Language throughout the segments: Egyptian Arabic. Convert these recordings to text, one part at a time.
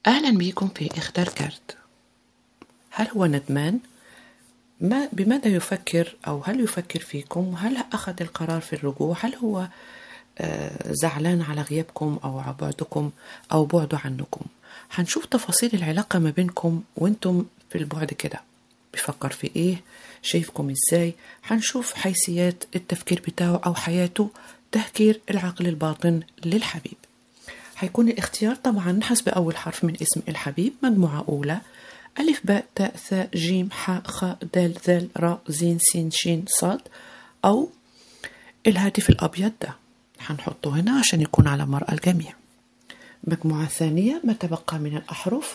أهلا بكم في اختار كارت هل هو ندمان؟ ما بماذا يفكر أو هل يفكر فيكم؟ هل أخذ القرار في الرجوع؟ هل هو آه، زعلان على غيابكم أو على بعدكم أو بعده عنكم؟ هنشوف تفاصيل العلاقة ما بينكم وانتم في البعد كده بيفكر في ايه شايفكم ازاي هنشوف حيثيات التفكير بتاعه أو حياته تهكير العقل الباطن للحبيب هيكون الاختيار طبعا حسب أول حرف من اسم الحبيب مجموعة أولى ألف باء تاء ثاء جيم حاء خاء دال ذال راء زين سين شين صاد أو الهاتف الأبيض ده هنحطه هنا عشان يكون على مرأى الجميع مجموعة ثانية ما تبقى من الأحرف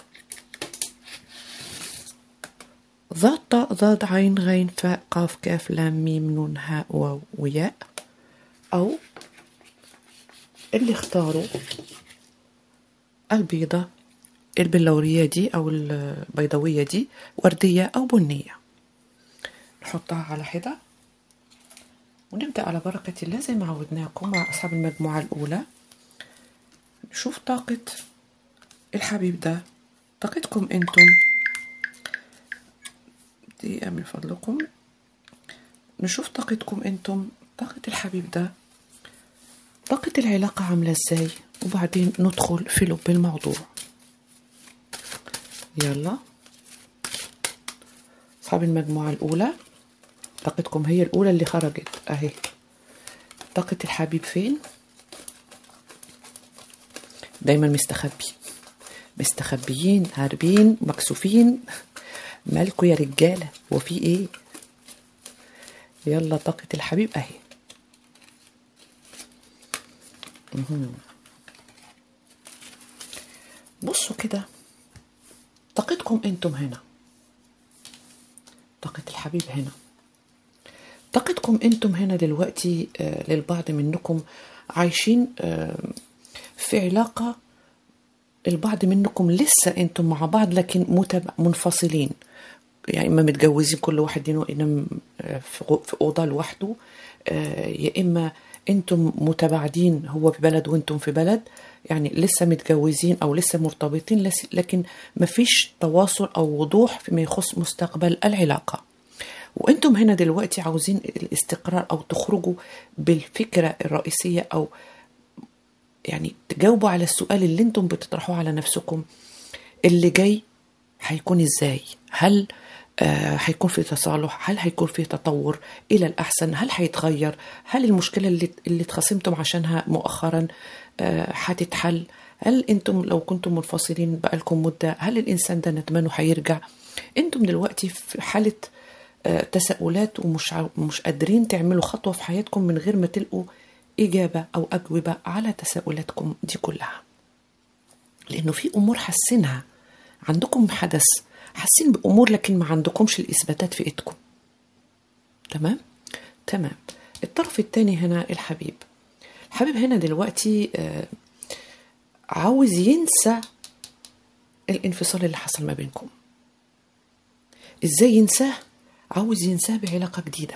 ضاد طاء ضاد عين غين فاء قاف كاف لام ميم نون هاء واو وياء أو اللي اختاروا البيضة البلورية دي أو البيضاوية دي وردية أو بنية نحطها على حدة ونبدأ على بركة الله زي ما عودناكم مع أصحاب المجموعة الأولى نشوف طاقة الحبيب ده طاقتكم أنتم دقيقة من فضلكم نشوف طاقتكم أنتم طاقة الحبيب ده طاقة العلاقة عاملة ازاي وبعدين ندخل في لب الموضوع يلا أصحاب المجموعة الأولى طاقتكم هي الأولى اللي خرجت أهي طاقة الحبيب فين دايما مستخبي مستخبيين هاربين مكسوفين مالكوا يا رجالة وفي ايه يلا طاقة الحبيب اهي مهم. بصوا كده طاقتكم انتم هنا طاقة الحبيب هنا طاقتكم انتم هنا دلوقتي آه، للبعض منكم عايشين آه، في علاقة البعض منكم لسه انتم مع بعض لكن متب... منفصلين يعني اما متجوزين كل واحد ينو- ينام آه، في غو- في اوضه لوحده آه، يا اما انتم متباعدين هو في بلد وانتم في بلد يعني لسه متجوزين او لسه مرتبطين لس- لكن مفيش تواصل او وضوح فيما يخص مستقبل العلاقه وانتم هنا دلوقتي عاوزين الاستقرار او تخرجوا بالفكره الرئيسيه او يعني تجاوبوا على السؤال اللي انتم بتطرحوه على نفسكم اللي جاي هيكون ازاي هل آه هيكون في تصالح هل هيكون في تطور الى الاحسن هل هيتغير هل المشكله اللي اللي اتخاصمتم عشانها مؤخرا آه هتتحل هل انتم لو كنتم منفصلين بقالكم مده هل الانسان ده ندمان وهيرجع انتم دلوقتي في حاله آه، تساؤلات ومش عاو- مش قادرين تعملوا خطوه في حياتكم من غير ما تلقوا اجابه او اجوبه على تساؤلاتكم دي كلها لانه في امور حاسينها عندكم حدث حاسين بامور لكن ما عندكمش الاثباتات في ايدكم تمام تمام الطرف الثاني هنا الحبيب الحبيب هنا دلوقتي آه، عاوز ينسى الانفصال اللي حصل ما بينكم ازاي ينساه عاوز ينساه بعلاقة جديدة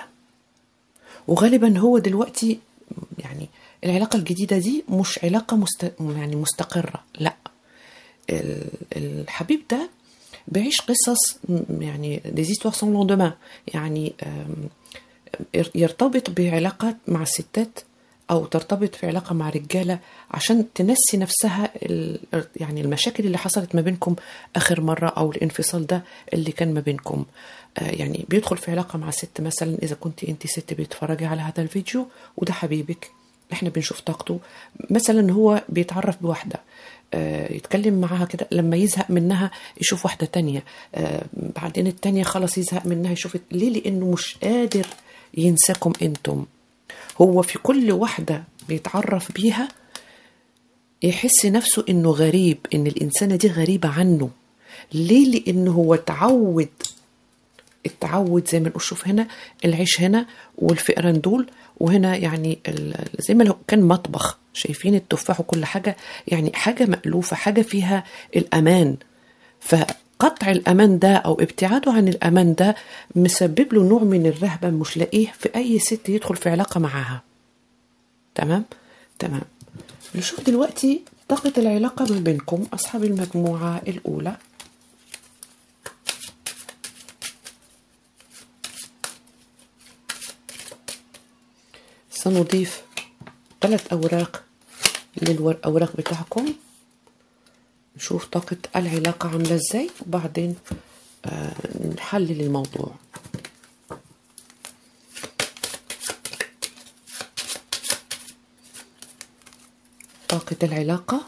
وغالبا هو دلوقتي يعني العلاقة الجديدة دي مش علاقة مست... يعني مستقرة لا ال- الحبيب ده بيعيش قصص م- يعني des histoires sans lendemain يعني آم، ير- يرتبط بعلاقات مع الستات او ترتبط في علاقه مع رجاله عشان تنسي نفسها ال- يعني المشاكل اللي حصلت ما بينكم اخر مره او الانفصال ده اللي كان ما بينكم آه، يعني بيدخل في علاقه مع ست مثلا اذا كنت انت ست بتتفرجي على هذا الفيديو وده حبيبك احنا بنشوف طاقته مثلا هو بيتعرف بواحده آه، يتكلم معاها كده لما يزهق منها يشوف واحدة تانية آه، بعدين التانية خلاص يزهق منها يشوف ليه لأنه مش قادر ينساكم انتم هو في كل واحدة بيتعرف بيها يحس نفسه انه غريب ان الانسانة دي غريبة عنه ليه لانه هو تعود التعود زي ما نقول شوف هنا العيش هنا والفئران دول وهنا يعني ال- زي ما لو كان مطبخ شايفين التفاح وكل حاجة يعني حاجة مألوفة حاجة فيها الأمان فقطع الأمان ده أو ابتعاده عن الأمان ده مسبب له نوع من الرهبة مش لاقيه في أي ست يدخل في علاقة معاها تمام تمام نشوف دلوقتي طاقة العلاقة ما بينكم أصحاب المجموعة الأولى سنضيف ثلاث أوراق للأوراق بتاعكم نشوف طاقة العلاقة عاملة ازاي وبعدين آه نحلل الموضوع طاقة العلاقة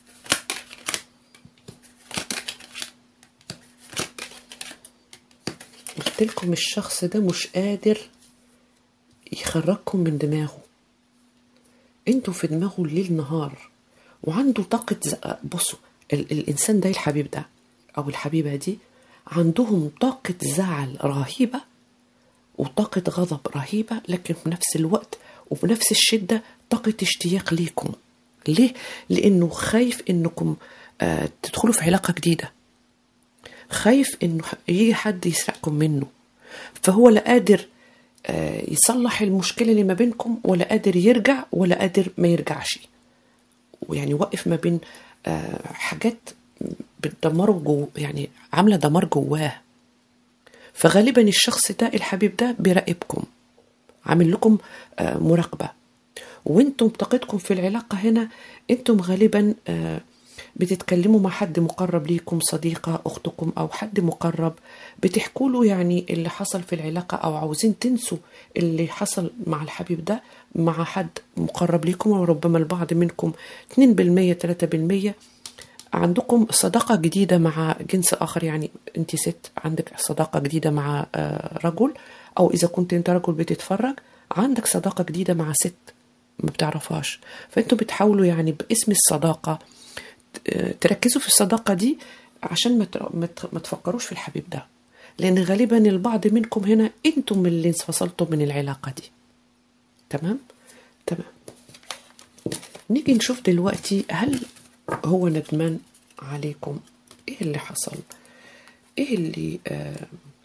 قلت لكم الشخص ده مش قادر يخرجكم من دماغه انتوا في دماغه الليل نهار وعنده طاقة ز... بصوا ال... الإنسان ده الحبيب ده أو الحبيبة دي عندهم طاقة زعل رهيبة وطاقة غضب رهيبة لكن في نفس الوقت وبنفس الشدة طاقة اشتياق ليكم ليه؟ لأنه خايف إنكم آه تدخلوا في علاقة جديدة خايف إنه يجي حد يسرقكم منه فهو لا قادر آه يصلح المشكلة اللي ما بينكم ولا قادر يرجع ولا قادر ما يرجعش ويعني واقف ما بين آه حاجات بتدمره جو يعني عاملة دمار جواه فغالبا الشخص ده الحبيب ده بيراقبكم عامل لكم آه مراقبة وانتم طاقتكم في العلاقة هنا انتم غالبا آه بتتكلموا مع حد مقرب ليكم صديقة أختكم أو حد مقرب بتحكوا له يعني اللي حصل في العلاقة أو عاوزين تنسوا اللي حصل مع الحبيب ده مع حد مقرب ليكم وربما البعض منكم 2% 3% عندكم صداقة جديدة مع جنس آخر يعني أنت ست عندك صداقة جديدة مع رجل أو إذا كنت أنت رجل بتتفرج عندك صداقة جديدة مع ست ما بتعرفهاش فأنتوا بتحاولوا يعني باسم الصداقة تركزوا في الصداقة دي عشان ما تفكروش في الحبيب ده لأن غالبا البعض منكم هنا أنتم اللي انفصلتوا من العلاقة دي تمام؟ تمام نيجي نشوف دلوقتي هل هو ندمان عليكم ايه اللي حصل ايه اللي آه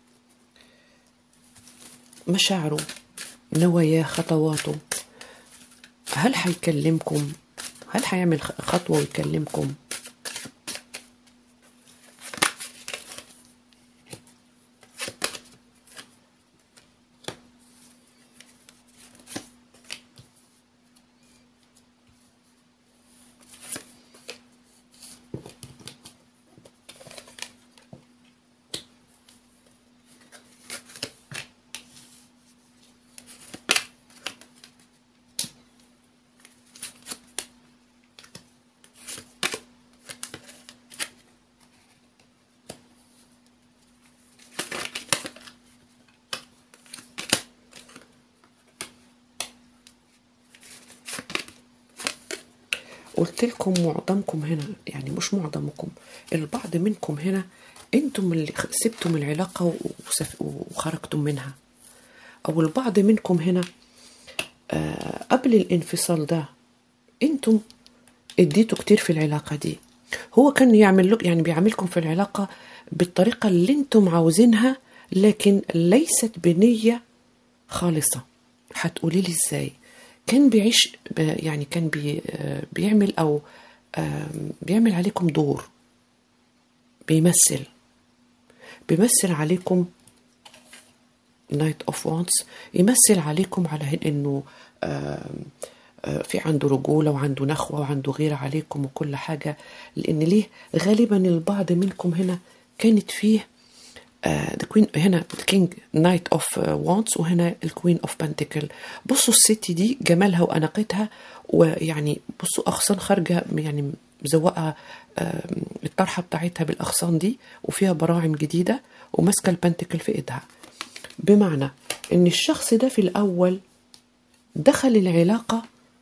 مشاعره نواياه خطواته هل هيكلمكم هل هيعمل خطوة ويكلمكم قلت لكم معظمكم هنا يعني مش معظمكم البعض منكم هنا انتم اللي سبتم العلاقة وخرجتم منها او البعض منكم هنا آه قبل الانفصال ده انتم اديتوا كتير في العلاقة دي هو كان يعمل لك يعني بيعاملكم في العلاقة بالطريقة اللي انتم عاوزينها لكن ليست بنية خالصة هتقولي لي ازاي كان بيعيش يعني كان بي بيعمل او بيعمل عليكم دور بيمثل بيمثل عليكم نايت اوف وانس يمثل عليكم على انه في عنده رجوله وعنده نخوه وعنده غيره عليكم وكل حاجه لان ليه غالبا البعض منكم هنا كانت فيه ذا كوين هنا كينج نايت اوف وانس وهنا الكوين اوف بنتكل بصوا الست دي جمالها واناقتها ويعني بصوا اغصان خارجه يعني مزوقه الطرحه بتاعتها بالاغصان دي وفيها براعم جديده وماسكه البنتكل في ايدها بمعنى ان الشخص ده في الاول دخل العلاقه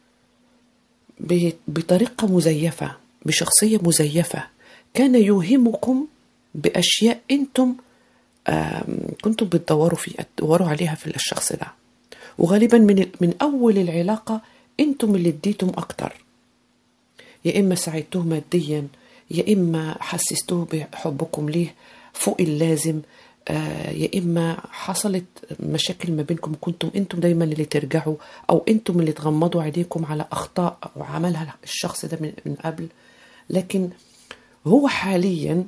بطريقه مزيفه بشخصيه مزيفه كان يوهمكم باشياء انتم كنتم بتدوروا في تدوروا عليها في الشخص ده وغالبا من من اول العلاقه انتم اللي اديتم اكتر يا اما ساعدتوه ماديا يا اما حسستوه بحبكم ليه فوق اللازم آه، يا اما حصلت مشاكل ما بينكم كنتم انتم دايما اللي ترجعوا او انتم اللي تغمضوا عينيكم على اخطاء او عملها الشخص ده من من قبل لكن هو حاليا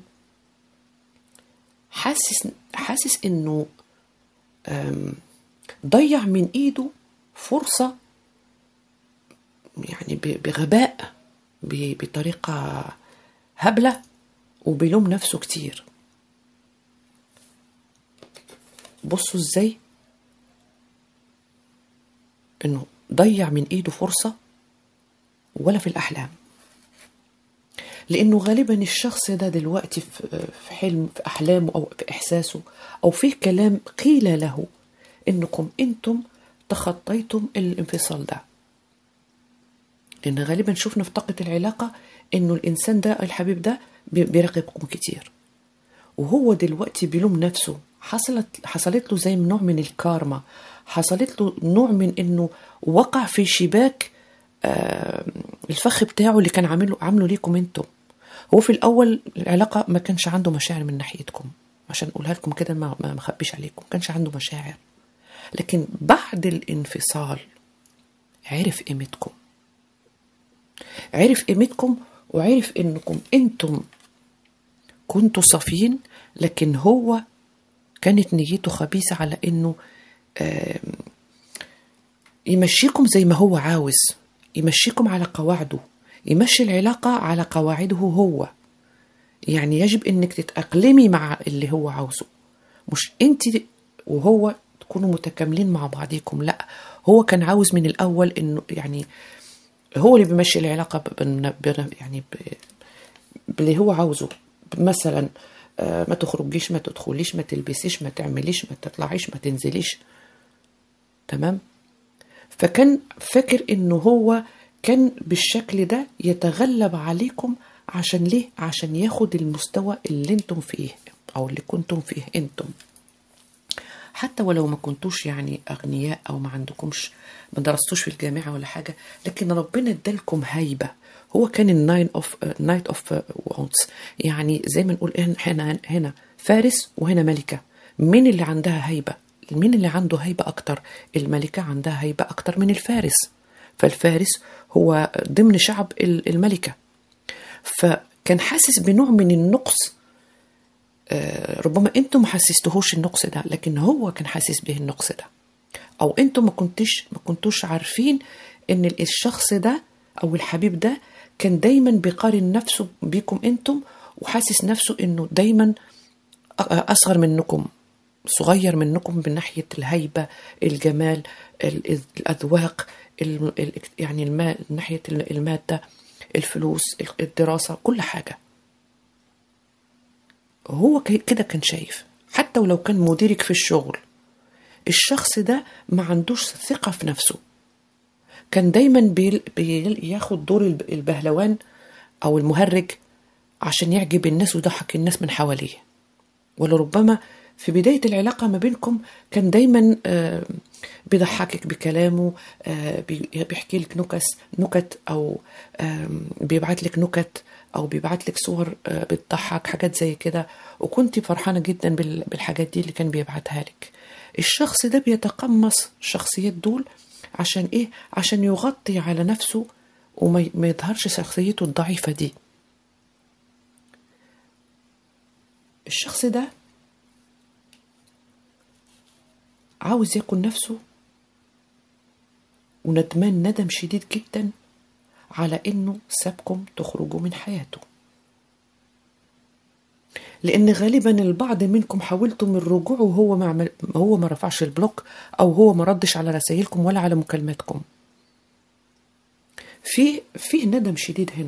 حاسس حاسس انه آم، ضيع من ايده فرصه يعني ب- بغباء ب- بطريقه هبله وبيلوم نفسه كتير بصوا ازاي انه ضيع من ايده فرصه ولا في الاحلام لانه غالبا الشخص ده دلوقتي في في حلم في احلامه او في احساسه او في كلام قيل له انكم انتم تخطيتم الانفصال ده لان غالبا شفنا في طاقه العلاقه انه الانسان ده الحبيب ده بي- بيراقبكم كتير وهو دلوقتي بيلوم نفسه حصلت حصلت له زي نوع من الكارما حصلت له نوع من انه وقع في شباك آه، الفخ بتاعه اللي كان عامله عامله ليكم انتم هو في الاول العلاقه ما كانش عنده مشاعر من ناحيتكم عشان اقولها لكم كده ما ما مخبيش عليكم ما كانش عنده مشاعر لكن بعد الانفصال عرف قيمتكم عرف قيمتكم وعرف انكم انتم كنتوا صافيين لكن هو كانت نيته خبيثة على انه آم، يمشيكم زي ما هو عاوز يمشيكم على قواعده يمشي العلاقة على قواعده هو يعني يجب انك تتأقلمي مع اللي هو عاوزه مش انت وهو تكونوا متكاملين مع بعضيكم لا هو كان عاوز من الاول انه يعني هو اللي بيمشي العلاقة ب- بن- بن- يعني ب- باللي هو عاوزه مثلا آه، ما تخرجيش ما تدخليش ما تلبسيش ما تعمليش ما تطلعيش ما تنزليش تمام فكان فاكر انه هو كان بالشكل ده يتغلب عليكم عشان ليه عشان ياخد المستوى اللي انتم فيه او اللي كنتم فيه انتم حتى ولو ما كنتوش يعني اغنياء او ما عندكمش ما درستوش في الجامعه ولا حاجه لكن ربنا ادالكم هيبه هو كان الناين اوف نايت اوف وونتس يعني زي ما نقول هنا- هنا هنا فارس وهنا ملكه مين اللي عندها هيبه مين اللي عنده هيبه اكتر الملكه عندها هيبه اكتر من الفارس فالفارس هو ضمن شعب ال- الملكه فكان حاسس بنوع من النقص آه، ربما انتم ما حسستهوش النقص ده لكن هو كان حاسس به النقص ده او انتم ما كنتش ما كنتوش عارفين ان الشخص ده او الحبيب ده كان دايما بيقارن نفسه بيكم انتم وحاسس نفسه انه دايما أ- اصغر منكم صغير منكم من ناحيه الهيبه الجمال ال- الاذواق ال- ال- يعني المال ناحيه الماده الفلوس الدراسه كل حاجه هو كي- كده كان شايف حتى ولو كان مديرك في الشغل الشخص ده ما عندوش ثقة في نفسه كان دايما بيل بيل ياخد دور الب- البهلوان أو المهرج عشان يعجب الناس ويضحك الناس من حواليه ولربما في بداية العلاقة ما بينكم كان دايما آه، بيضحكك بكلامه آه، بي- بيحكي لك نكس نكت أو آم، بيبعت لك نكت أو بيبعت لك صور آه، بتضحك حاجات زي كده وكنت فرحانة جدا بال- بالحاجات دي اللي كان بيبعتها لك الشخص ده بيتقمص الشخصيات دول عشان إيه؟ عشان يغطي على نفسه وما ي- ما يظهرش شخصيته الضعيفة دي الشخص ده عاوز يكون نفسه وندمان ندم شديد جدا على انه سابكم تخرجوا من حياته لان غالبا البعض منكم حاولتم الرجوع وهو ما عمل هو ما رفعش البلوك او هو ما ردش على رسائلكم ولا على مكالماتكم في فيه ندم شديد هنا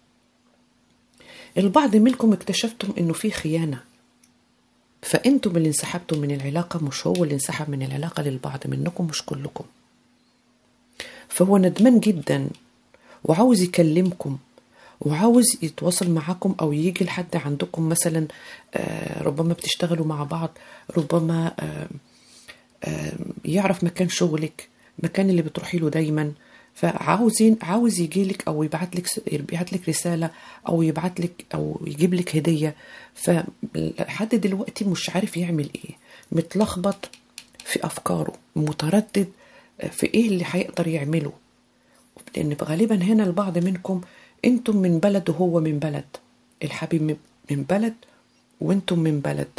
البعض منكم اكتشفتم انه في خيانه فانتم اللي انسحبتم من العلاقه مش هو اللي انسحب من العلاقه للبعض منكم مش كلكم فهو ندمان جدا وعاوز يكلمكم وعاوز يتواصل معاكم او يجي لحد عندكم مثلا آه، ربما بتشتغلوا مع بعض ربما آه، آه، يعرف مكان شغلك مكان اللي بتروحي له دايما فعاوزين عاوز يجيلك او يبعت لك يبعت لك رساله او يبعت لك او يجيب لك هديه فلحد دلوقتي مش عارف يعمل ايه متلخبط في افكاره متردد في ايه اللي هيقدر يعمله لان غالبا هنا البعض منكم انتم من بلد وهو من بلد الحبيب من- من بلد وانتم من بلد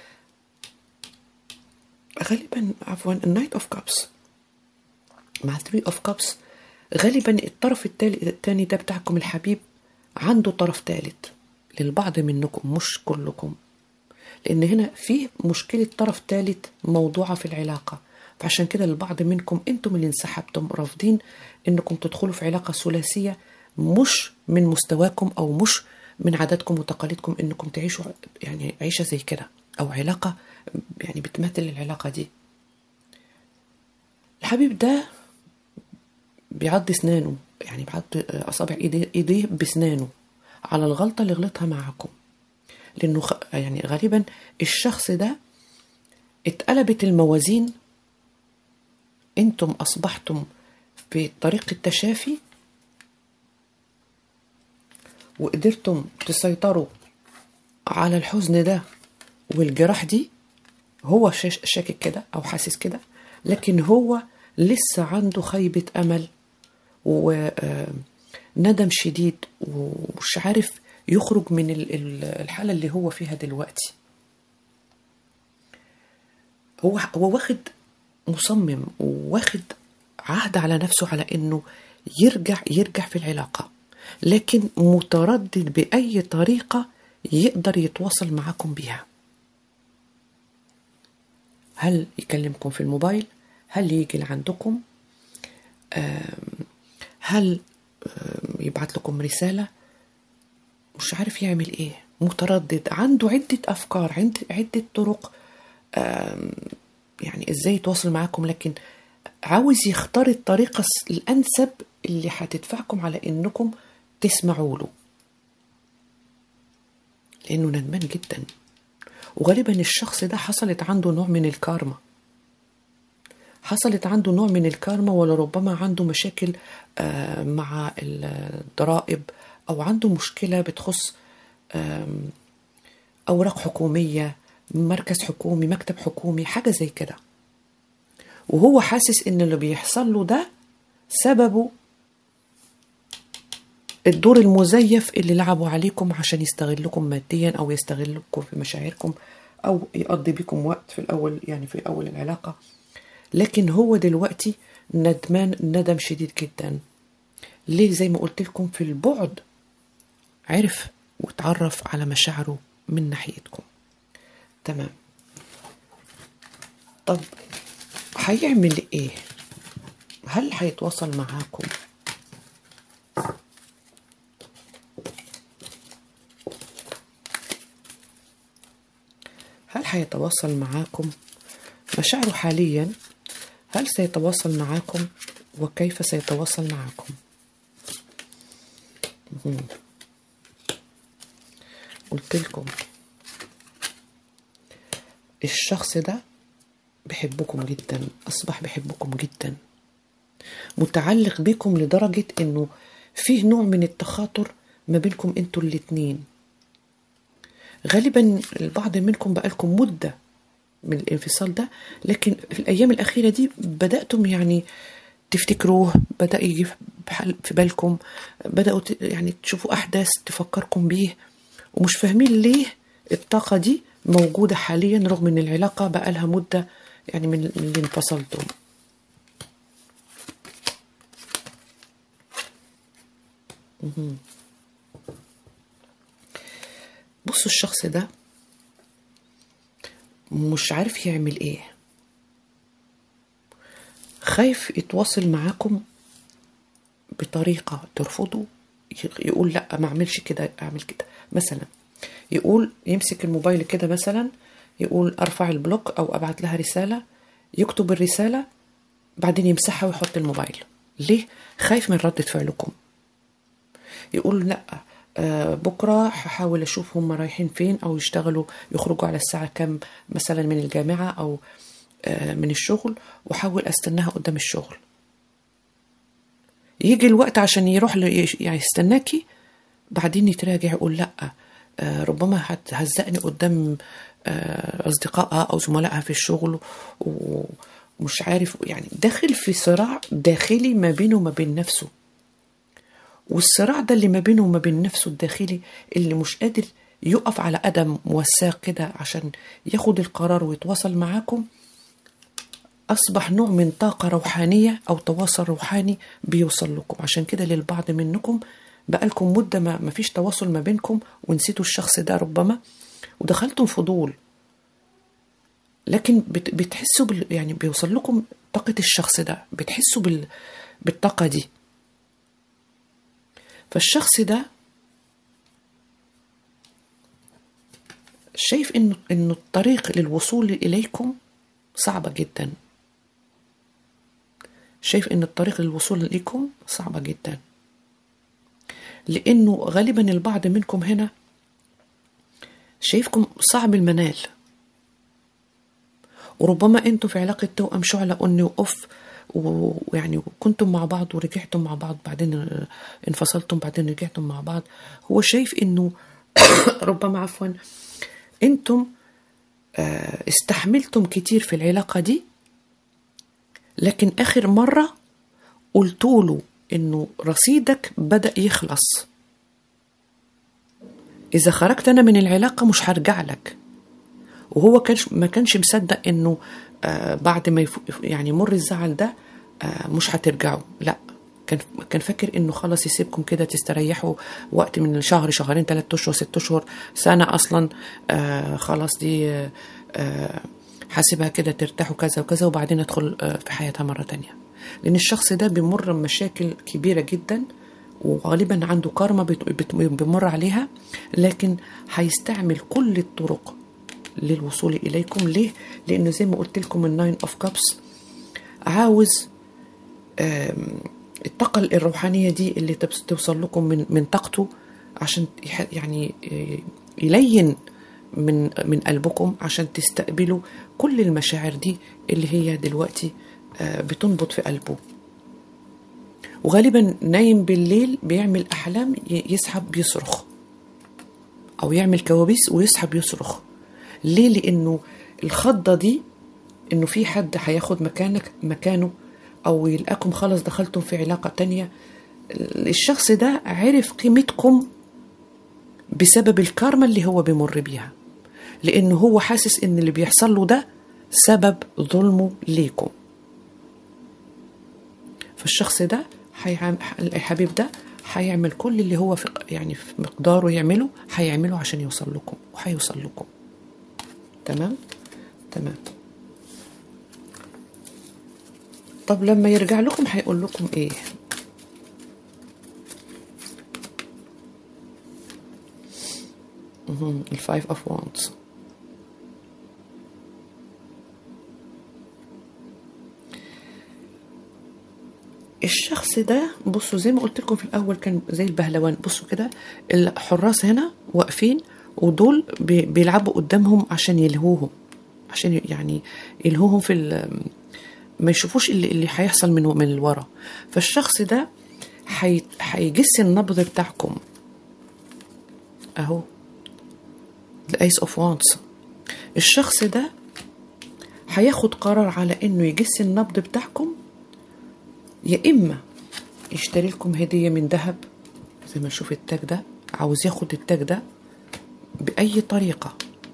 غالبا عفوا النايت اوف كابس مع 3 اوف كابس غالبا الطرف التالي التاني ده بتاعكم الحبيب عنده طرف تالت للبعض منكم مش كلكم لان هنا في مشكله طرف تالت موضوعه في العلاقه فعشان كده البعض منكم انتم اللي انسحبتم رافضين انكم تدخلوا في علاقه ثلاثيه مش من مستواكم او مش من عاداتكم وتقاليدكم انكم تعيشوا يعني عيشه زي كده او علاقه يعني بتمثل العلاقه دي الحبيب ده بيعض اسنانه يعني بيعض اصابع ايديه ايديه باسنانه على الغلطه اللي غلطها معاكم لانه خ... يعني غالبا الشخص ده اتقلبت الموازين انتم اصبحتم في طريق التشافي وقدرتم تسيطروا على الحزن ده والجراح دي هو شاش- شاكك كده او حاسس كده لكن هو لسه عنده خيبة امل وندم شديد ومش عارف يخرج من ال- ال- الحالة اللي هو فيها دلوقتي هو هو واخد مصمم واخد عهد على نفسه على انه يرجع يرجع في العلاقة لكن متردد بأي طريقة يقدر يتواصل معاكم بيها هل يكلمكم في الموبايل هل يجي لعندكم آم، هل آم، يبعت لكم رسالة مش عارف يعمل ايه متردد عنده عدة أفكار عند عدة طرق آم، يعني ازاي يتواصل معاكم لكن عاوز يختار الطريقة الس- الأنسب اللي هتدفعكم على إنكم تسمعوا له لأنه ندمان جدا وغالبا الشخص ده حصلت عنده نوع من الكارما حصلت عنده نوع من الكارما ولربما عنده مشاكل آه، مع الضرائب أو عنده مشكلة بتخص آم، أوراق حكومية مركز حكومي مكتب حكومي حاجة زي كده وهو حاسس إن اللي بيحصل له ده سببه الدور المزيف اللي لعبوا عليكم عشان يستغلكم ماديا أو يستغلكم في مشاعركم أو يقضي بكم وقت في الأول يعني في أول العلاقة لكن هو دلوقتي ندمان ندم شديد جدا ليه زي ما قلت لكم في البعد عرف وتعرف على مشاعره من ناحيتكم تمام طب هيعمل ايه هل هيتواصل معاكم هل هيتواصل معاكم مشاعره حاليا هل سيتواصل معاكم وكيف سيتواصل معاكم مهم. قلت لكم الشخص ده بيحبكم جدا أصبح بيحبكم جدا متعلق بكم لدرجة إنه فيه نوع من التخاطر ما بينكم انتوا الاتنين غالبا البعض منكم بقالكم مدة من الانفصال ده لكن في الأيام الأخيرة دي بدأتم يعني تفتكروه بدأ يجي في بحال- في بالكم بدأوا ت- يعني تشوفوا أحداث تفكركم بيه ومش فاهمين ليه الطاقة دي موجودة حاليا رغم إن العلاقة بقالها مدة يعني من من اللي انفصلتم مهم. بصوا الشخص ده مش عارف يعمل ايه خايف يتواصل معاكم بطريقة ترفضوا يقول لا ما اعملش كده اعمل كده مثلا يقول يمسك الموبايل كده مثلا يقول ارفع البلوك او ابعت لها رسالة يكتب الرسالة بعدين يمسحها ويحط الموبايل ليه خايف من ردة فعلكم يقول لا آه، بكرة هحاول أشوف هم رايحين فين أو يشتغلوا يخرجوا على الساعة كام مثلا من الجامعة أو آه، من الشغل وحاول أستناها قدام الشغل يجي الوقت عشان يروح ل- يعني يستناكي بعدين يتراجع يقول لا آه، ربما هتهزقني قدام آه، اصدقائها او زملائها في الشغل و- ومش عارف يعني داخل في صراع داخلي ما بينه وما بين نفسه والصراع ده اللي ما بينه وما بين نفسه الداخلي اللي مش قادر يقف على قدم وساق كده عشان ياخد القرار ويتواصل معاكم أصبح نوع من طاقة روحانية أو تواصل روحاني بيوصل لكم عشان كده للبعض منكم بقالكم مدة ما ما فيش تواصل ما بينكم ونسيتوا الشخص ده ربما ودخلتم فضول لكن بت- بتحسوا بال يعني بيوصل لكم طاقة الشخص ده بتحسوا بال بالطاقة دي فالشخص ده شايف انه انه الطريق للوصول اليكم صعبة جدا شايف ان الطريق للوصول اليكم صعبة جدا لانه غالبا البعض منكم هنا شايفكم صعب المنال وربما انتوا في علاقة توأم شعلة أني وأف و- ويعني كنتم مع بعض ورجعتم مع بعض بعدين آه، انفصلتم بعدين رجعتم مع بعض هو شايف انه ربما عفوا انتم آه، استحملتم كتير في العلاقة دي لكن آخر مرة قلتوله إنه رصيدك بدأ يخلص إذا خرجت أنا من العلاقة مش هرجع لك وهو كانش ما كانش مصدق إنه آه بعد ما يف يعني يمر الزعل ده آه مش هترجعوا لا كان كان فاكر انه خلاص يسيبكم كده تستريحوا وقت من شهر شهرين ثلاثة اشهر ست اشهر سنه اصلا آه خلاص دي آه آه حاسبها كده ترتاحوا كذا وكذا وبعدين ادخل آه في حياتها مره تانية لان الشخص ده بيمر بمشاكل كبيره جدا وغالبا عنده كارما بت- بت- بيمر عليها لكن هيستعمل كل الطرق للوصول اليكم ليه لانه زي ما قلت لكم الناين اوف كابس عاوز آم، الطاقة الروحانية دي اللي تبس- توصل لكم من من طاقته عشان يح- يعني آه، يلين من من قلبكم عشان تستقبلوا كل المشاعر دي اللي هي دلوقتي آه، بتنبض في قلبه وغالبا نايم بالليل بيعمل أحلام ي- يسحب بيصرخ أو يعمل كوابيس ويسحب يصرخ ليه لأنه الخضة دي إنه في حد هياخد مكانك مكانه أو يلقاكم خلاص دخلتم في علاقة تانية الشخص ده عرف قيمتكم بسبب الكارما اللي هو بيمر بيها لأنه هو حاسس إن اللي بيحصل له ده سبب ظلمه ليكم فالشخص ده حيعم... الحبيب ده هيعمل كل اللي هو في يعني في مقداره يعمله هيعمله عشان يوصل لكم وهيوصل لكم تمام تمام طب لما يرجع لكم هيقول لكم ايه الفايف اوف وانز الشخص ده بصوا زي ما قلت لكم في الاول كان زي البهلوان بصوا كده الحراس هنا واقفين ودول بي- بيلعبوا قدامهم عشان يلهوهم عشان ي- يعني يلهوهم في ال- ما يشوفوش اللي اللي هيحصل من من الورا فالشخص ده هي- هيجس النبض بتاعكم اهو الايس اوف وانس الشخص ده هياخد قرار على انه يجس النبض بتاعكم يا اما يشتري لكم هديه من ذهب زي ما نشوف التاج ده عاوز ياخد التاج ده باي طريقه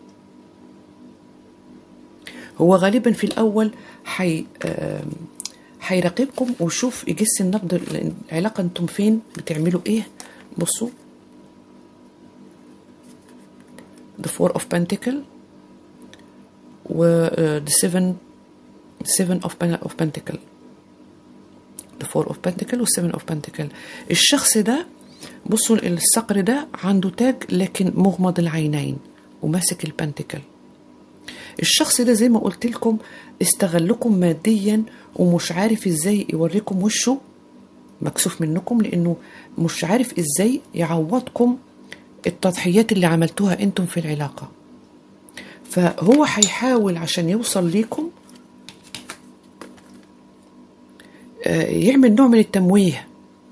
هو غالبا في الاول حي آم، هيراقبكم ويشوف يجس النبض العلاقه انتم فين بتعملوا ايه بصوا the four of pentacle و uh, the seven seven of, pen- of pentacle the four of pentacle و seven of pentacle الشخص ده بصوا الصقر ده عنده تاج لكن مغمض العينين وماسك البنتكل الشخص ده زي ما قلت لكم استغلكم ماديا ومش عارف ازاي يوريكم وشه مكسوف منكم لانه مش عارف ازاي يعوضكم التضحيات اللي عملتوها انتم في العلاقة فهو هيحاول عشان يوصل ليكم آه، يعمل نوع من التمويه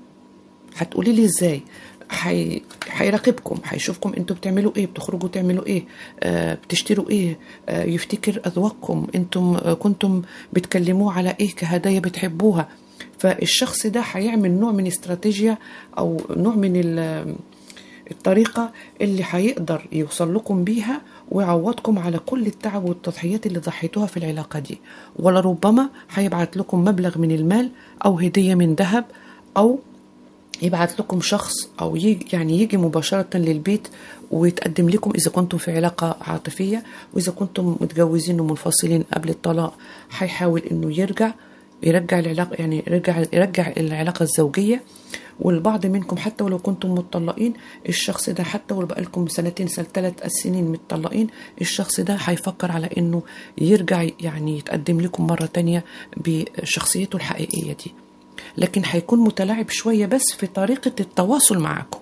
هتقولي لي ازاي حي... هيراقبكم هيشوفكم انتوا بتعملوا ايه بتخرجوا تعملوا ايه آه بتشتروا ايه آه يفتكر اذواقكم انتم آه كنتم بتكلموه على ايه كهدايا بتحبوها فالشخص ده هيعمل نوع من استراتيجيا او نوع من ال- الطريقة اللي هيقدر يوصل لكم بيها ويعوضكم على كل التعب والتضحيات اللي ضحيتوها في العلاقة دي ولربما هيبعت لكم مبلغ من المال أو هدية من ذهب أو يبعت لكم شخص او يجي يعني يجي مباشره للبيت ويتقدم لكم اذا كنتم في علاقه عاطفيه واذا كنتم متجوزين ومنفصلين قبل الطلاق هيحاول انه يرجع يرجع العلاقه يعني يرجع يرجع العلاقه الزوجيه والبعض منكم حتى ولو كنتم متطلقين الشخص ده حتى ولو بقالكم سنتين سنة ثلاث سنين متطلقين الشخص ده هيفكر على انه يرجع يعني يتقدم لكم مرة تانية بشخصيته الحقيقية دي لكن هيكون متلاعب شوية بس في طريقة التواصل معكم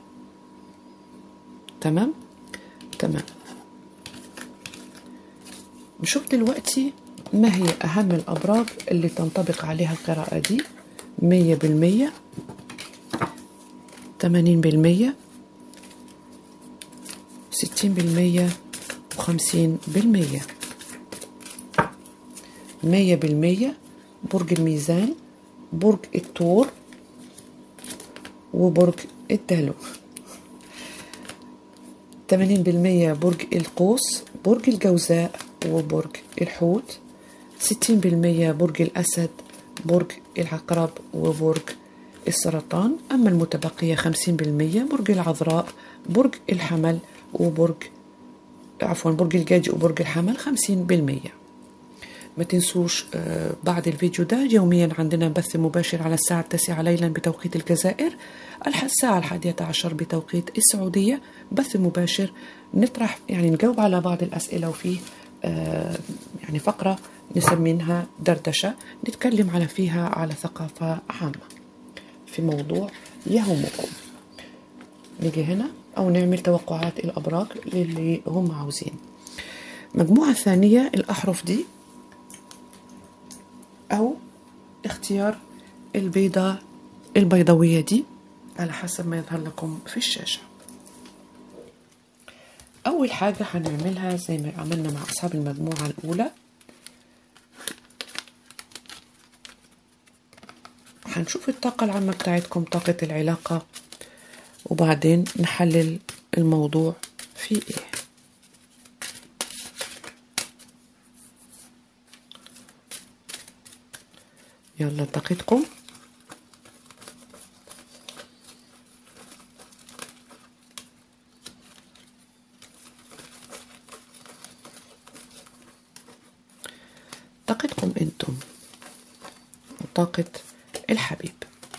تمام تمام نشوف دلوقتي ما هي أهم الأبراج اللي تنطبق عليها القراءة دي مية بالمية تمانين بالمية ستين بالمية وخمسين بالمية مية بالمية برج الميزان برج الثور وبرج الدلو تمانين بالمية برج القوس برج الجوزاء وبرج الحوت ستين بالمية برج الأسد برج العقرب وبرج السرطان أما المتبقية خمسين بالمية برج العذراء برج الحمل وبرج عفوا برج الجدي وبرج الحمل خمسين بالمية ما تنسوش آه، بعد الفيديو ده يوميا عندنا بث مباشر على الساعة التاسعة ليلا بتوقيت الجزائر الح- الساعة الحادية عشر بتوقيت السعودية بث مباشر نطرح يعني نجاوب على بعض الأسئلة وفيه آه، يعني فقرة نسمينها دردشة نتكلم على فيها على ثقافة عامة في موضوع يهمكم نيجي هنا أو نعمل توقعات الأبراج للي هم عاوزين المجموعة الثانية الأحرف دي أو اختيار البيضة البيضاوية دي على حسب ما يظهر لكم في الشاشة أول حاجة هنعملها زي ما عملنا مع أصحاب المجموعة الأولى هنشوف الطاقة العامة بتاعتكم طاقة العلاقة وبعدين نحلل الموضوع في إيه يلا طاقتكم طاقتكم انتم وطاقة الحبيب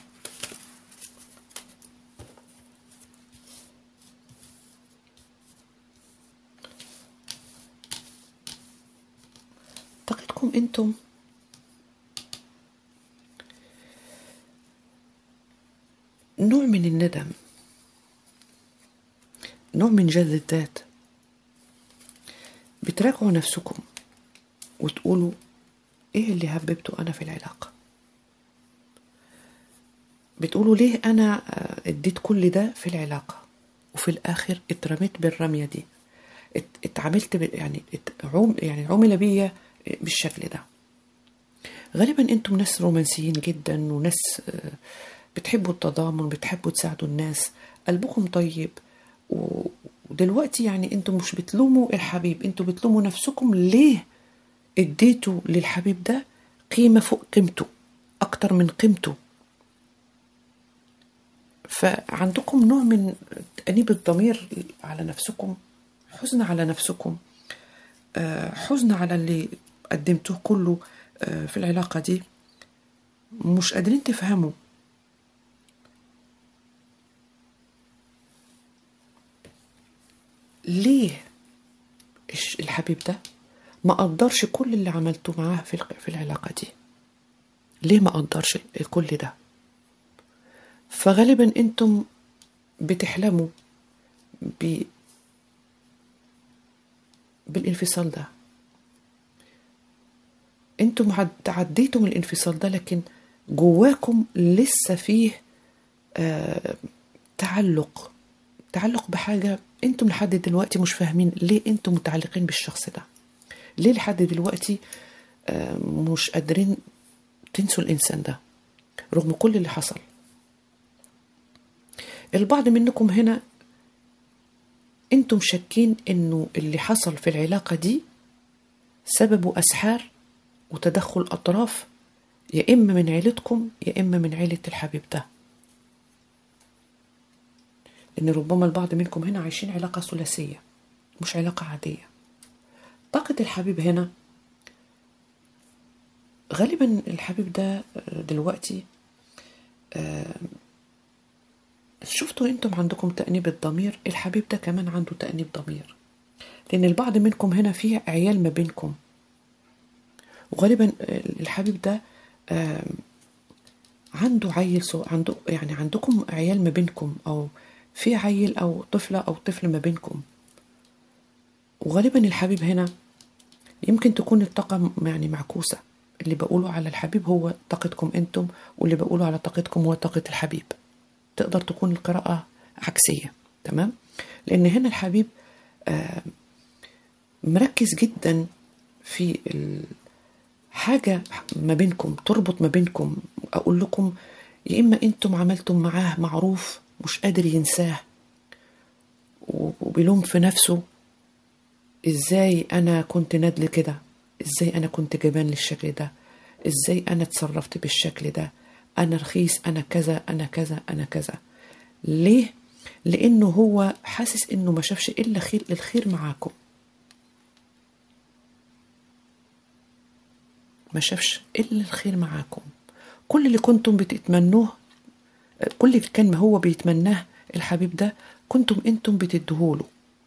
طاقتكم انتم نوع من الندم نوع من جلد الذات بتراجعوا نفسكم وتقولوا ايه اللي هببته انا في العلاقه بتقولوا ليه انا آه، اديت كل ده في العلاقه وفي الاخر اترميت بالرميه دي ات- اتعاملت بال- يعني ات- عوم يعني عمل بيا بالشكل ده غالبا انتم ناس رومانسيين جدا وناس آه، بتحبوا التضامن بتحبوا تساعدوا الناس قلبكم طيب و- ودلوقتي يعني انتم مش بتلوموا الحبيب انتم بتلوموا نفسكم ليه اديتوا للحبيب ده قيمة فوق قيمته أكتر من قيمته فعندكم نوع من تأنيب الضمير على نفسكم حزن على نفسكم آه، حزن على اللي قدمتوه كله آه، في العلاقة دي مش قادرين تفهموا ليه الش- الحبيب ده ما قدرش كل اللي عملته معاه في الق- في العلاقة دي ليه ما قدرش كل ده فغالبا انتم بتحلموا ب بالانفصال ده انتم عد- عديتوا من الانفصال ده لكن جواكم لسه فيه آه تعلق تعلق بحاجة انتم لحد دلوقتي مش فاهمين ليه انتم متعلقين بالشخص ده ليه لحد دلوقتي آه مش قادرين تنسوا الإنسان ده رغم كل اللي حصل البعض منكم هنا انتم شاكين انه اللي حصل في العلاقة دي سببه أسحار وتدخل أطراف يا إما من عيلتكم يا إما من عيلة الحبيب ده لأن ربما البعض منكم هنا عايشين علاقة ثلاثية مش علاقة عادية طاقة الحبيب هنا غالبا الحبيب ده دلوقتي آه، شفتوا انتم عندكم تأنيب الضمير الحبيب ده كمان عنده تأنيب ضمير لأن البعض منكم هنا فيه عيال ما بينكم وغالبا الحبيب ده آم، عنده عيل سو عنده يعني عندكم عيال ما بينكم أو في عيل أو طفلة أو طفل ما بينكم وغالبا الحبيب هنا يمكن تكون الطاقة م- يعني معكوسة اللي بقوله على الحبيب هو طاقتكم انتم واللي بقوله على طاقتكم هو طاقة الحبيب تقدر تكون القراءة عكسية تمام لأن هنا الحبيب آه، مركز جدا في ال- حاجة ما بينكم تربط ما بينكم أقول لكم يا إما أنتم عملتم معاه معروف مش قادر ينساه و- وبيلوم في نفسه إزاي أنا كنت ندل كده إزاي أنا كنت جبان للشكل ده إزاي أنا اتصرفت بالشكل ده أنا رخيص أنا كذا أنا كذا أنا كذا ليه؟ لأنه هو حاسس إنه ما شافش إلا خير الخير معاكم ما شافش إلا الخير معاكم كل اللي كنتم بتتمنوه كل اللي كان هو بيتمناه الحبيب ده كنتم انتم بتديهوله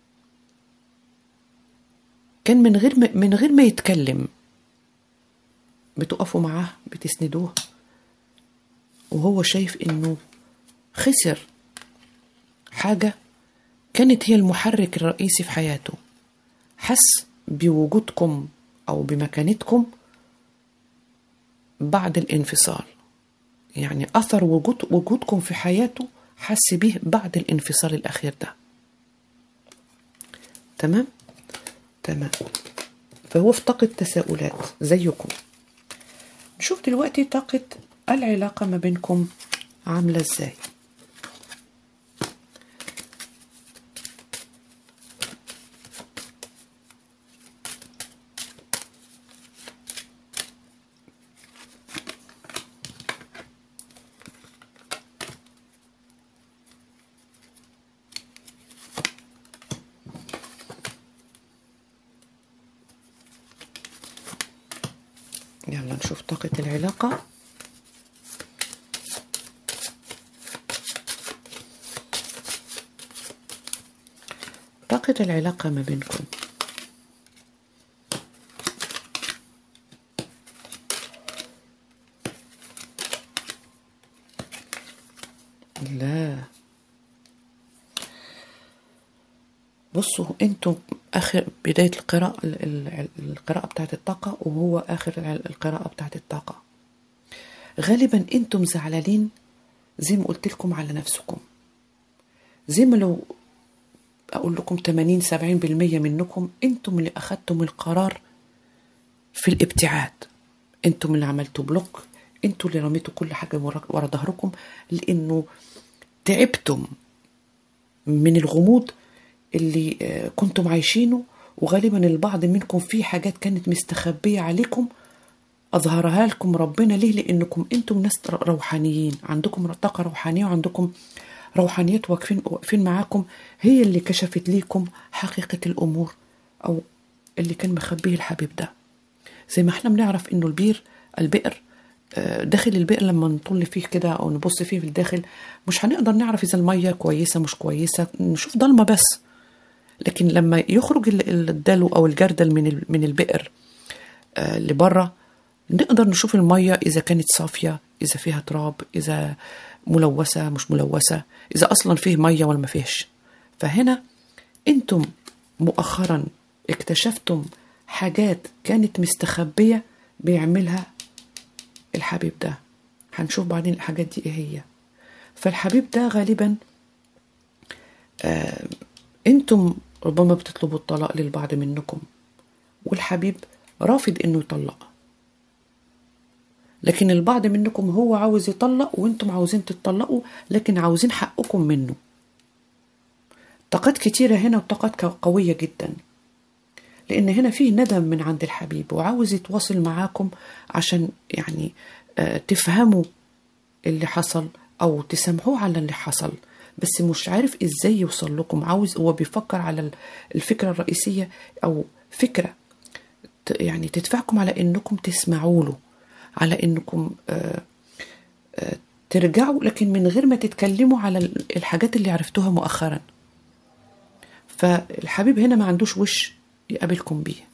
كان من غير ما من غير ما يتكلم بتقفوا معاه بتسندوه وهو شايف انه خسر حاجة كانت هي المحرك الرئيسي في حياته حس بوجودكم أو بمكانتكم بعد الانفصال يعني أثر وجود وجودكم في حياته حس به بعد الانفصال الأخير ده تمام تمام فهو في طاقة تساؤلات زيكم نشوف دلوقتي طاقة العلاقة ما بينكم عاملة ازاي يلا نشوف طاقة العلاقة طاقة العلاقة ما بينكم لا بصوا انتوا اخر بداية القراءة ال- ال- القراءة بتاعت الطاقة وهو اخر الع- القراءة بتاعت الطاقة غالبا انتم زعلانين زي ما قلت لكم على نفسكم زي ما لو اقول لكم 80 70% منكم انتم اللي اخذتم القرار في الابتعاد انتم اللي عملتوا بلوك انتوا اللي رميتوا كل حاجه ورا ورا ظهركم لانه تعبتم من الغموض اللي آه، كنتم عايشينه وغالبا البعض منكم في حاجات كانت مستخبيه عليكم اظهرها لكم ربنا ليه لانكم انتم ناس روحانيين عندكم طاقه روحانيه وعندكم روحانيات واقفين واقفين معاكم هي اللي كشفت ليكم حقيقه الامور او اللي كان مخبيه الحبيب ده زي ما احنا بنعرف انه البير البئر آه، داخل البئر لما نطل فيه كده او نبص فيه في الداخل مش هنقدر نعرف اذا الميه كويسه مش كويسه نشوف ضلمه بس لكن لما يخرج ال- الدلو او الجردل من ال- من البئر آه، لبره نقدر نشوف الميه اذا كانت صافيه اذا فيها تراب اذا ملوثه مش ملوثه اذا اصلا فيه ميه ولا ما فيهش فهنا انتم مؤخرا اكتشفتم حاجات كانت مستخبيه بيعملها الحبيب ده هنشوف بعدين الحاجات دي ايه هي فالحبيب ده غالبا آه انتم ربما بتطلبوا الطلاق للبعض منكم والحبيب رافض انه يطلق لكن البعض منكم هو عاوز يطلق وانتم عاوزين تطلقوا لكن عاوزين حقكم منه طاقات كتيرة هنا وطاقات قوية جدا لأن هنا فيه ندم من عند الحبيب وعاوز يتواصل معاكم عشان يعني آه تفهموا اللي حصل أو تسامحوه على اللي حصل بس مش عارف ازاي يوصل لكم عاوز هو بيفكر على الفكرة الرئيسية أو فكرة يعني تدفعكم على انكم تسمعوا له على انكم آآ آآ ترجعوا لكن من غير ما تتكلموا على الحاجات اللي عرفتوها مؤخرا فالحبيب هنا ما عندوش وش يقابلكم بيه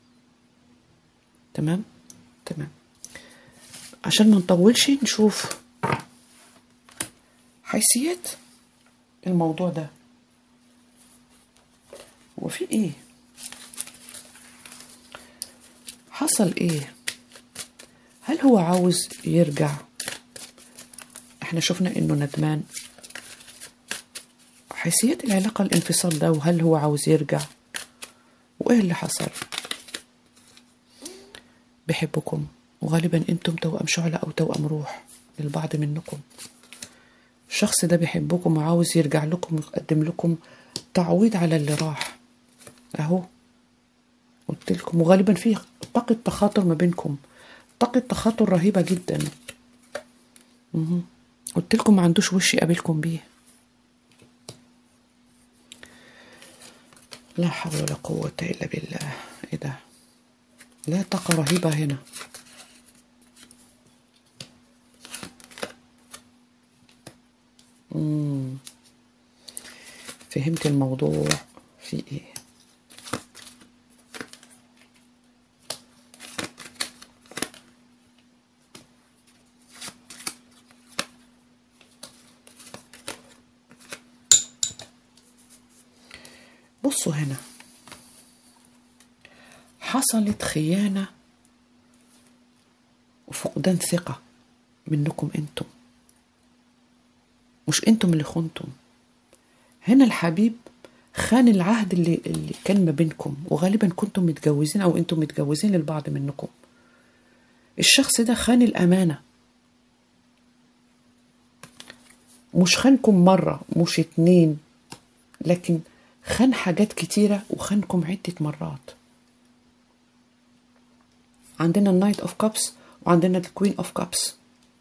تمام تمام عشان ما نطولش نشوف حيثيات الموضوع ده وفي ايه حصل ايه هل هو عاوز يرجع احنا شفنا انه ندمان حيثيات العلاقة الانفصال ده وهل هو عاوز يرجع وايه اللي حصل بحبكم وغالبا انتم توأم شعلة او توأم روح للبعض منكم الشخص ده بيحبكم وعاوز يرجع لكم ويقدم لكم تعويض على اللي راح اهو قلت لكم وغالبا في طاقة تخاطر ما بينكم طاقة تخاطر رهيبة جدا قلت لكم ما عندوش وش يقابلكم بيه لا حول ولا قوة إلا بالله إيه ده لا طاقة رهيبة هنا مم. فهمت الموضوع في ايه بصوا هنا حصلت خيانة وفقدان ثقة منكم انتم مش انتم اللي خنتم هنا الحبيب خان العهد اللي, اللي كان ما بينكم وغالبا كنتم متجوزين او انتم متجوزين للبعض منكم الشخص ده خان الامانه مش خانكم مرة مش اتنين لكن خان حاجات كتيرة وخانكم عدة مرات عندنا النايت اوف كابس وعندنا الكوين اوف كابس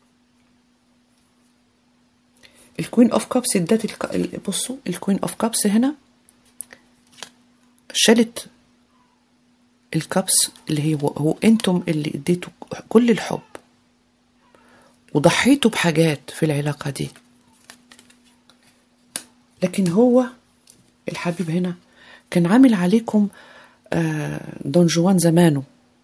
الكوين اوف كابس ادت الك... بصوا الكوين اوف كابس هنا شالت الكابس اللي هي هو انتم اللي اديتوا كل الحب وضحيتوا بحاجات في العلاقة دي لكن هو الحبيب هنا كان عامل عليكم دون جوان زمانه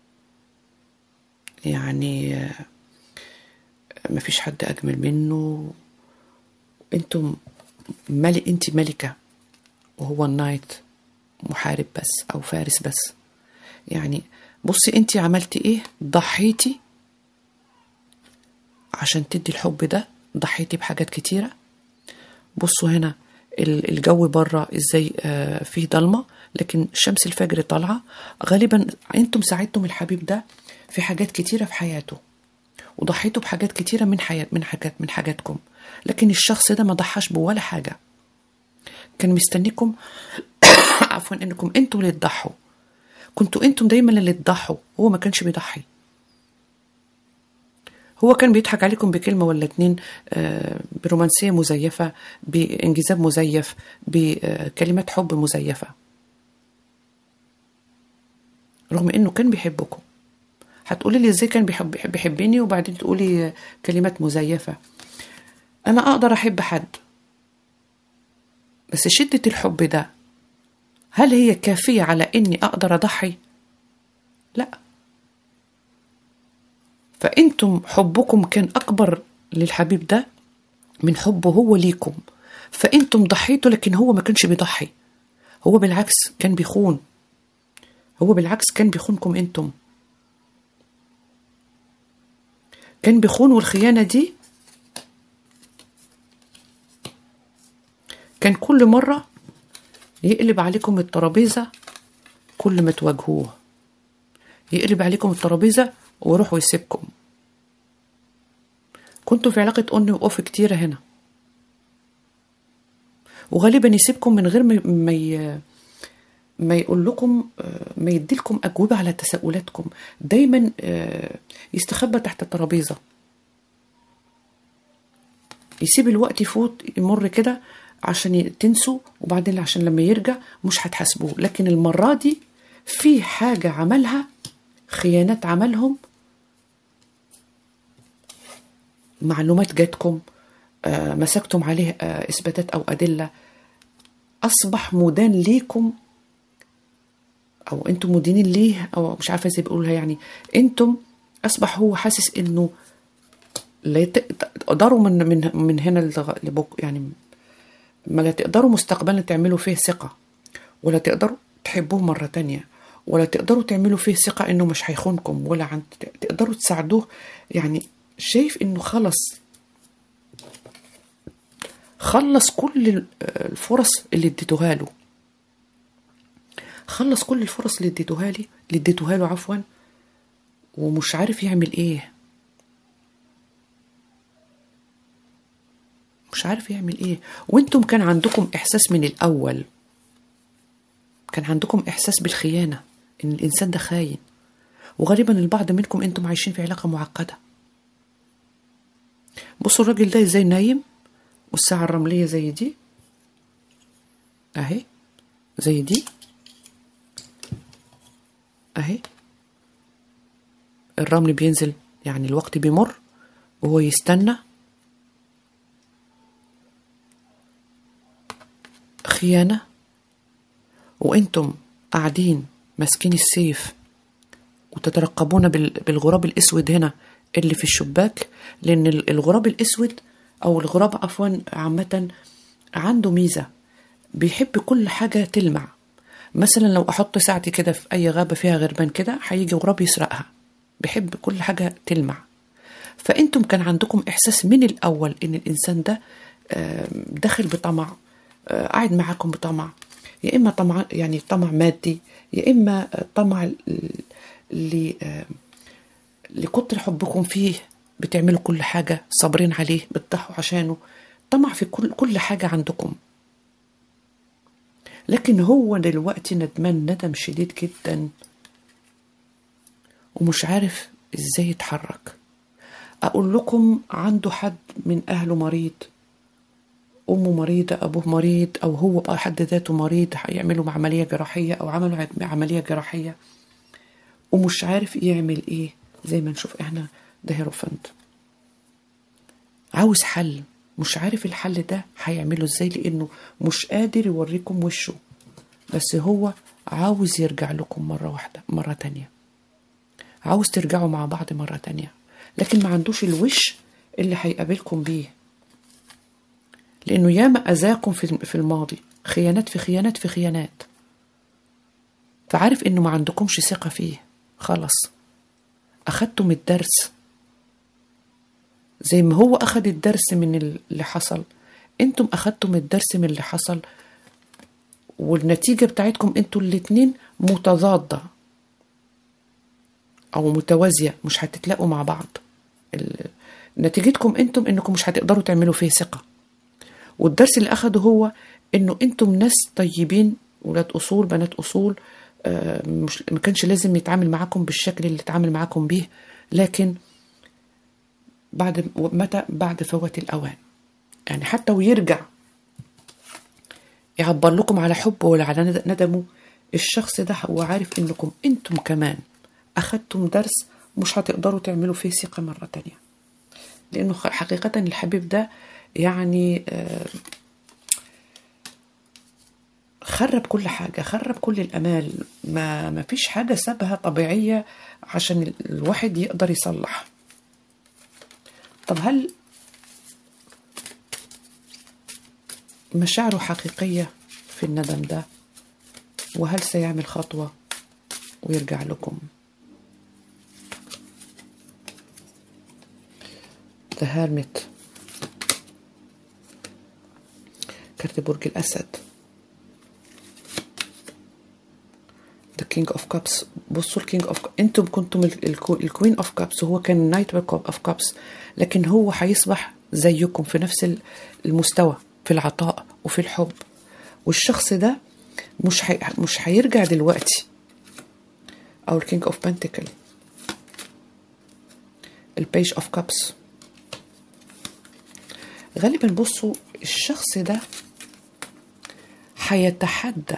يعني مفيش حد أجمل منه انتم ملك انت ملكة وهو النايت محارب بس أو فارس بس يعني بصي انت عملتي ايه ضحيتي عشان تدي الحب ده ضحيتي بحاجات كتيرة بصوا هنا الجو بره ازاي آه فيه ضلمه لكن شمس الفجر طالعه غالبا انتم ساعدتم الحبيب ده في حاجات كتيره في حياته وضحيتوا بحاجات كتيره من حياة من حاجات من حاجاتكم لكن الشخص ده ما ضحاش بولا حاجه كان مستنيكم عفوا انكم انتم اللي تضحوا كنتوا انتم دايما اللي تضحوا هو ما كانش بيضحي هو كان بيضحك عليكم بكلمة ولا اتنين برومانسية مزيفة بانجذاب مزيف بكلمات حب مزيفة رغم انه كان بيحبكم هتقولي لي ازاي كان بيحب بيحبني وبعدين تقولي كلمات مزيفة انا اقدر احب حد بس شدة الحب ده هل هي كافية على اني اقدر اضحي لا فانتم حبكم كان اكبر للحبيب ده من حبه هو ليكم فانتم ضحيتوا لكن هو ما كانش بيضحي هو بالعكس كان بيخون هو بالعكس كان بيخونكم انتم كان بيخون والخيانه دي كان كل مرة يقلب عليكم الترابيزة كل ما تواجهوه يقلب عليكم الترابيزة ويروح ويسيبكم كنتوا في علاقة أن وأوف كتيرة هنا وغالبا يسيبكم من غير ما ما ي- ما يقول لكم آه، ما يدي لكم أجوبة على تساؤلاتكم دايما آه، يستخبى تحت الترابيزة يسيب الوقت يفوت يمر كده عشان ي- تنسوا وبعدين عشان لما يرجع مش هتحاسبوه لكن المرة دي في حاجة عملها خيانات عملهم معلومات جاتكم آه، مسكتم عليه آه، إثباتات أو أدلة أصبح مدان ليكم أو أنتم مدينين ليه أو مش عارفة إزاي بقولها يعني أنتم أصبح هو حاسس إنه لا يت- تقدروا من من من هنا لغ- لبك يعني ما لا تقدروا مستقبلا تعملوا فيه ثقة ولا تقدروا تحبوه مرة تانية ولا تقدروا تعملوا فيه ثقة انه مش هيخونكم ولا عن تقدروا تساعدوه يعني شايف انه خلص خلص كل ال- الفرص اللي اديتوها له خلص كل الفرص اللي اديتوها لي اللي اديتوها له عفوا ومش عارف يعمل ايه مش عارف يعمل ايه وانتم كان عندكم احساس من الاول كان عندكم احساس بالخيانه ان الانسان ده خاين وغالبا البعض منكم انتم عايشين في علاقه معقده بصوا الراجل ده ازاي نايم والساعه الرمليه زي دي اهي زي دي اهي الرمل بينزل يعني الوقت بيمر وهو يستنى خيانة وانتم قاعدين ماسكين السيف وتترقبون بال- بالغراب الاسود هنا اللي في الشباك لان ال- الغراب الاسود او الغراب عفوا عامة عنده ميزة بيحب كل حاجة تلمع مثلا لو احط ساعتي كده في اي غابة فيها غربان كده هيجي غراب يسرقها بيحب كل حاجة تلمع فانتم كان عندكم احساس من الاول ان الانسان ده آه، داخل بطمع آه، قاعد معاكم بطمع يا اما طمع يعني طمع مادي يا اما آه، طمع ل- ل آه، لكتر حبكم فيه بتعملوا كل حاجة صابرين عليه بتضحوا عشانه طمع في كل كل حاجة عندكم لكن هو دلوقتي ندمان ندم شديد جدا ومش عارف ازاي يتحرك اقول لكم عنده حد من اهله مريض امه مريضه ابوه مريض او هو بقى حد ذاته مريض هيعملوا عمليه جراحيه او عملوا عم- عمليه جراحيه ومش عارف يعمل ايه زي ما نشوف احنا ده هيروفنت عاوز حل مش عارف الحل ده هيعمله ازاي لانه مش قادر يوريكم وشه بس هو عاوز يرجع لكم مرة واحدة مرة تانية عاوز ترجعوا مع بعض مرة تانية لكن ما عندوش الوش اللي هيقابلكم بيه لأنه ياما أذاكم في في الماضي خيانات في خيانات في خيانات فعارف إنه ما عندكمش ثقة فيه خلاص أخدتم الدرس زي ما هو أخد الدرس من اللي حصل انتم أخدتم الدرس من اللي حصل والنتيجة بتاعتكم انتوا الاتنين متضادة أو متوازية مش هتتلاقوا مع بعض ال- نتيجتكم انتم انكم مش هتقدروا تعملوا فيه ثقة والدرس اللي أخده هو انه انتم ناس طيبين ولاد أصول بنات أصول آه، مش ما كانش لازم يتعامل معاكم بالشكل اللي اتعامل معاكم بيه لكن بعد متى بعد فوات الأوان يعني حتى ويرجع يعبر لكم على حبه ولا على ند- ندمه الشخص ده هو عارف انكم انتم كمان اخدتم درس مش هتقدروا تعملوا فيه ثقة مرة تانية لانه خ- حقيقة الحبيب ده يعني آه، خرب كل حاجة خرب كل الأمال ما, ما فيش حاجة سابها طبيعية عشان ال- الواحد يقدر يصلح طب هل مشاعره حقيقية في الندم ده وهل سيعمل خطوة ويرجع لكم The Hermit كارت برج الأسد ذا كينج اوف كابس بصوا الكينج اوف انتم كنتم الكوين اوف كابس وهو كان نايت اوف كابس لكن هو هيصبح زيكم في نفس المستوى في العطاء وفي الحب والشخص ده مش حي... مش هيرجع دلوقتي او الكينج اوف بنتكل البيج اوف كابس غالبا بصوا الشخص ده هيتحدى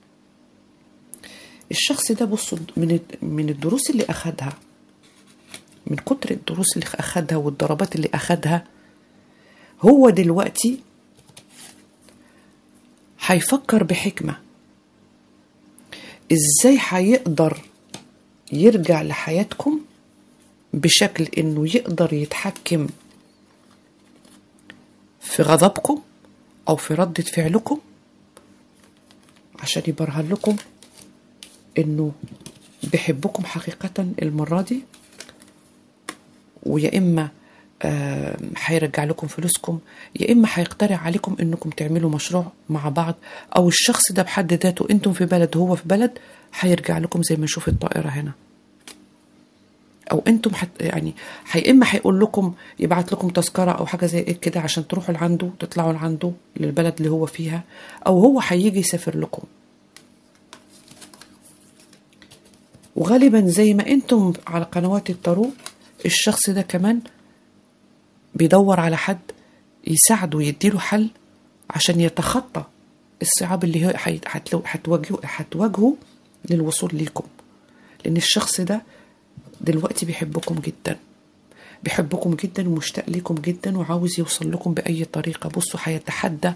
الشخص ده بصوا من من الدروس اللي اخدها من كتر الدروس اللي اخدها والضربات اللي اخدها هو دلوقتي هيفكر بحكمه ازاي هيقدر يرجع لحياتكم بشكل انه يقدر يتحكم في غضبكم او في ردة فعلكم عشان يبرهن لكم انه بيحبكم حقيقة المرة دي ويا اما هيرجع آه لكم فلوسكم يا اما هيقترح عليكم انكم تعملوا مشروع مع بعض او الشخص ده بحد ذاته انتم في بلد وهو في بلد هيرجع لكم زي ما نشوف الطائره هنا او انتم حت يعني يا اما هيقول لكم يبعت لكم تذكره او حاجه زي كده عشان تروحوا لعنده تطلعوا لعنده للبلد اللي هو فيها او هو هيجي يسافر لكم وغالبا زي ما انتم على قنوات التارو الشخص ده كمان بيدور على حد يساعده ويديله حل عشان يتخطى الصعاب اللي هي هتواجهه هتواجهه للوصول ليكم لان الشخص ده دلوقتي بيحبكم جدا بيحبكم جدا ومشتاق لكم جدا وعاوز يوصل لكم بأي طريقة بصوا هيتحدى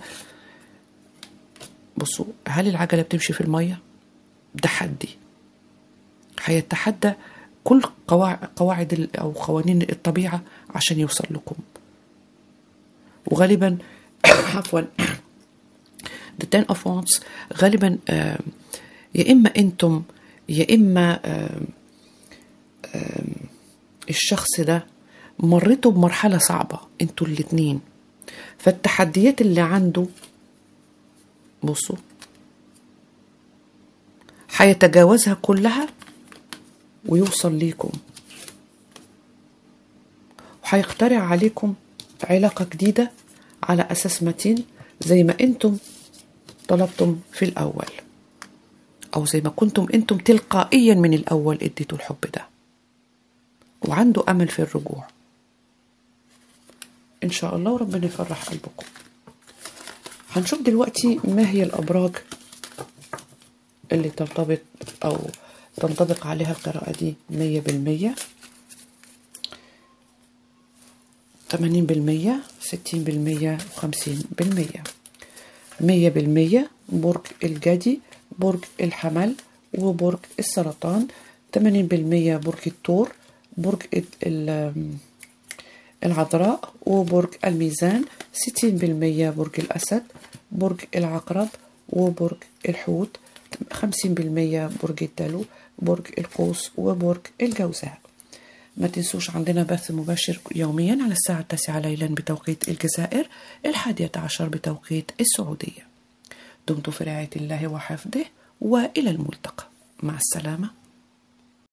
بصوا هل العجلة بتمشي في المية؟ تحدي هيتحدى كل قواعد أو قوانين الطبيعة عشان يوصل لكم وغالبا عفوا the ten of wands غالبا آه يا إما أنتم يا إما آه آه الشخص ده مريتوا بمرحلة صعبة انتوا الاتنين فالتحديات اللي عنده بصوا هيتجاوزها كلها ويوصل ليكم وهيقترح عليكم علاقة جديدة على أساس متين زي ما أنتم طلبتم في الأول أو زي ما كنتم أنتم تلقائيا من الأول اديتوا الحب ده وعنده أمل في الرجوع إن شاء الله وربنا يفرح قلبكم هنشوف دلوقتي ما هي الأبراج اللي ترتبط أو تنطبق عليها القراءة دي مية بالمية تمانين بالمية ستين بالمية وخمسين بالمية مية بالمية برج الجدي برج الحمل وبرج السرطان تمانين بالمية برج الثور برج العذراء وبرج الميزان ستين بالمية برج الأسد برج العقرب وبرج الحوت خمسين بالمية برج الدلو برج القوس وبرج الجوزاء ما تنسوش عندنا بث مباشر يوميا على الساعة التاسعة ليلا بتوقيت الجزائر الحادية عشر بتوقيت السعودية دمتم في رعاية الله وحفظه وإلى الملتقى مع السلامة